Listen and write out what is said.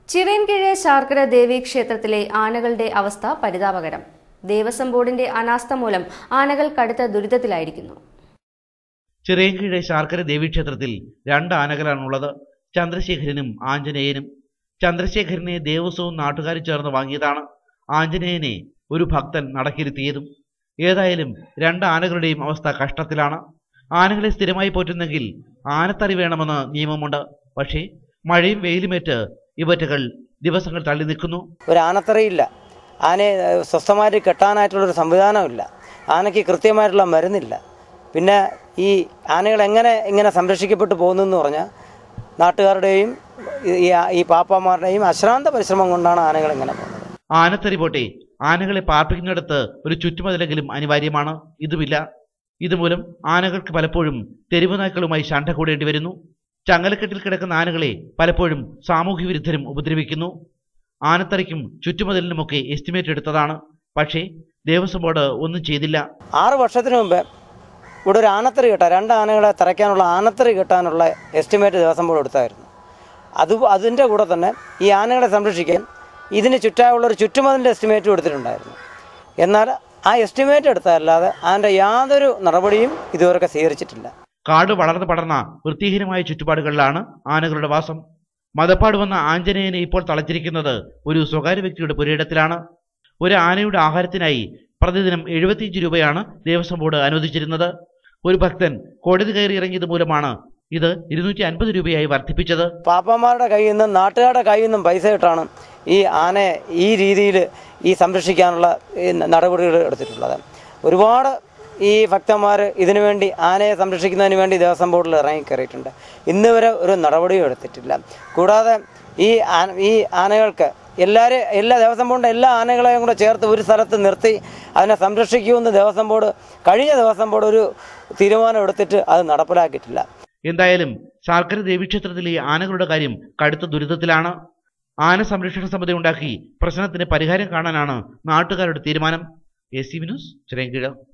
ചിറയൻകീഴ് ശാർക്കര ദേവി ക്ഷേത്രത്തിലെ ആനകളുടെ അവസ്ഥ പരിതാപകരം ദേവസ്വം ബോർഡിന്റെ അനാസ്ഥ മൂലം ആനകൾ കടുത്ത ദുരിതത്തിലായിരിക്കുന്നു ചിറയൻകീഴ് ശാർക്കര ദേവീക്ഷേത്രത്തിൽ രണ്ട് ആനകളാണുള്ളത് ചന്ദ്രശേഖരനും ആഞ്ജനേയനും ചന്ദ്രശേഖരനെ ദേവസ്വവും നാട്ടുകാരും ചേർന്ന് വാങ്ങിയതാണ് ആഞ്ജനേയനെ ഒരു ഭക്തൻ നടക്കിരുത്തിയതും ഏതായാലും രണ്ട് ആനകളുടെയും അവസ്ഥ കഷ്ടത്തിലാണ് ആനകളെ സ്ഥിരമായി പോറ്റുന്നെങ്കിൽ ആനത്തറി വേണമെന്ന് നിയമമുണ്ട് പക്ഷേ മഴയും വെയിലുമേറ്റ് ഇവറ്റകൾ ദിവസങ്ങൾ തള്ളി നിൽക്കുന്നു ഒരു ആനത്തറയില്ല ആനയെ ഏഹ്, സ്വസ്ഥമായിട്ട് കെട്ടാനായിട്ടുള്ളൊരു സംവിധാനമില്ല ആനയ്ക്ക് കൃത്യമായിട്ടുള്ള മരുന്നില്ല പിന്നെ ഈ ആനകൾ എങ്ങനെ ഇങ്ങനെ സംരക്ഷിക്കപ്പെട്ടു പോകുന്നു എന്ന് പറഞ്ഞാൽ നാട്ടുകാരുടെയും ഈ- ഈ ഈ പാപ്പാമാരുടെയും അശ്രാന്ത പരിശ്രമം കൊണ്ടാണ് ആനകൾ ഇങ്ങനെ പോകുന്നത് ആനത്തറി പോട്ടെ ആനകളെ പാർപ്പിക്കുന്നിടത്ത് ഒരു ചുറ്റുമതിലെങ്കിലും അനിവാര്യമാണ് ഇതുമില്ല ഇതുമൂലം ആനകൾക്ക് പലപ്പോഴും തെരുവ് നായ്ക്കളുമായി ശണ്ട കൂടേണ്ടി വരുന്നു ചങ്ങലക്കെട്ടിൽ കിടക്കുന്ന ആനകളെ പലപ്പോഴും സാമൂഹ്യ വിരുദ്ധരും ഉപദ്രവിക്കുന്നു ആനത്തറിക്കും ചുറ്റുമതിലിനുമൊക്കെ എസ്റ്റിമേറ്റ് എടുത്തതാണ് പക്ഷേ ദേവസ്വം ബോർഡ് ഒന്നും ചെയ്തില്ല ആറ് വർഷത്തിന് മുമ്പ് ഇവിടെ ഒരു ആനത്തറി കെട്ടാൻ രണ്ട് ആനകളെ തറയ്ക്കാനുള്ള ആനത്തറി കെട്ടാനുള്ള എസ്റ്റിമേറ്റ് ദിവസം പോലും എടുത്തായിരുന്നു അത് അതിൻ്റെ കൂടെ തന്നെ ഈ ആനകളെ സംരക്ഷിക്കാൻ ഇതിന് ചുറ്റായുള്ള ഒരു ചുറ്റുമതിൻ്റെ എസ്റ്റിമേറ്റും എടുത്തിട്ടുണ്ടായിരുന്നു എന്നാൽ ആ എസ്റ്റിമേറ്റ് എടുത്തതല്ലാതെ അതിൻ്റെ യാതൊരു നടപടിയും ഇതുവരെ സ്വീകരിച്ചിട്ടില്ല കാട് വളർന്നു പടർന്ന വൃത്തിഹീനമായ ചുറ്റുപാടുകളിലാണ് ആനകളുടെ വാസം മതപ്പാട് വന്ന ആഞ്ജനേയനെ ഇപ്പോൾ തളച്ചിരിക്കുന്നത് ഒരു സ്വകാര്യ വ്യക്തിയുടെ പുരയിടത്തിലാണ് ഒരു ആനയുടെ ആഹാരത്തിനായി പ്രതിദിനം എഴുപത്തിയഞ്ച് രൂപയാണ് ദേവസ്വം ബോർഡ് അനുവദിച്ചിരുന്നത് ഒരു ഭക്തൻ കോടതി കയറി ഇറങ്ങിയത് മൂലമാണ് ഇത് ഇരുന്നൂറ്റി അൻപത് രൂപയായി വർദ്ധിപ്പിച്ചത് പാപ്പന്മാരുടെ കയ്യിൽ നിന്നും നാട്ടുകാരുടെ കയ്യിൽ നിന്നും പൈസ ഇട്ടാണ് ഈ ആനയെ ഈ രീതിയിൽ ഈ സംരക്ഷിക്കാനുള്ള ഈ നടപടികൾ എടുത്തിട്ടുള്ളത് ഒരുപാട് ഈ ഭക്തന്മാർ ഇതിനു വേണ്ടി ആനയെ സംരക്ഷിക്കുന്നതിന് വേണ്ടി ദേവസ്വം ബോർഡിൽ ഇറങ്ങിക്കയറിയിട്ടുണ്ട് ഇന്ന് വരെ ഒരു നടപടിയും എടുത്തിട്ടില്ല കൂടാതെ ഈ ആന ഈ ആനകൾക്ക് എല്ലാവരും എല്ലാ ദേവസ്വം ബോർഡിൻ്റെ എല്ലാ ആനകളെയും കൂടെ ചേർത്ത് ഒരു സ്ഥലത്ത് നിർത്തി അതിനെ സംരക്ഷിക്കുമെന്ന് ദേവസ്വം ബോർഡ് കഴിഞ്ഞ ദേവസ്വം ബോർഡ് ഒരു തീരുമാനം എടുത്തിട്ട് അത് നടപ്പിലാക്കിയിട്ടില്ല എന്തായാലും ശാർക്കര ദേവീക്ഷേത്രത്തിലെ ആനകളുടെ കാര്യം കടുത്ത ദുരിതത്തിലാണ് ആന സംരക്ഷണ സമിതി ഉണ്ടാക്കി പ്രശ്നത്തിന് പരിഹാരം കാണാനാണ് നാട്ടുകാരുടെ തീരുമാനം എ സി വിനോസ് ചിറയൻകീഴ്